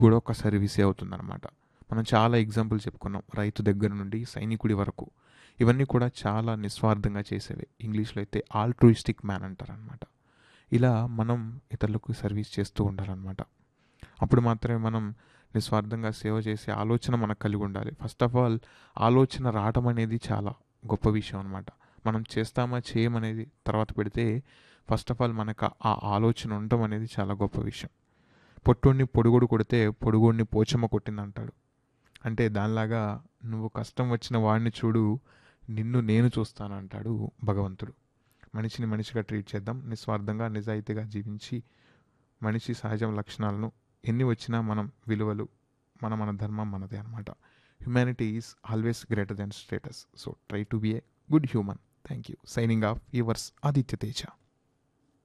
కూడా ఒక సర్వీసే అవుతుందన్నమాట మనం చాలా ఎగ్జాంపుల్ చెప్పుకున్నాం రైతు దగ్గర నుండి సైనికుడి వరకు ఇవన్నీ కూడా చాలా నిస్వార్థంగా చేసేవి ఇంగ్లీష్లో అయితే ఆల్ట్రూయిస్టిక్ మ్యాన్ అంటారనమాట ఇలా మనం ఇతరులకు సర్వీస్ చేస్తూ ఉండాలన్నమాట అప్పుడు మాత్రమే మనం నిస్వార్థంగా సేవ చేసే ఆలోచన మనకు కలిగి ఉండాలి ఫస్ట్ ఆఫ్ ఆల్ ఆలోచన రావటం అనేది చాలా గొప్ప విషయం అనమాట మనం చేస్తామా చేయమనేది తర్వాత పెడితే ఫస్ట్ ఆఫ్ ఆల్ మనకు ఆ ఆలోచన ఉండటం అనేది చాలా గొప్ప విషయం పొట్టోడిని పొడుగుడు కొడితే పొడుగుడిని పోచమ్మ కొట్టిందంటాడు అంటే దానిలాగా నువ్వు కష్టం వచ్చిన వాడిని చూడు నిన్ను నేను చూస్తాను అంటాడు భగవంతుడు మనిషిని మనిషిగా ట్రీట్ చేద్దాం నిస్వార్థంగా నిజాయితీగా జీవించి మనిషి సహజ లక్షణాలను ఎన్ని వచ్చినా మనం విలువలు మన మన ధర్మం మనదే అనమాట humanity is always greater than status so try to be a good human thank you signing off yours Aditya Teja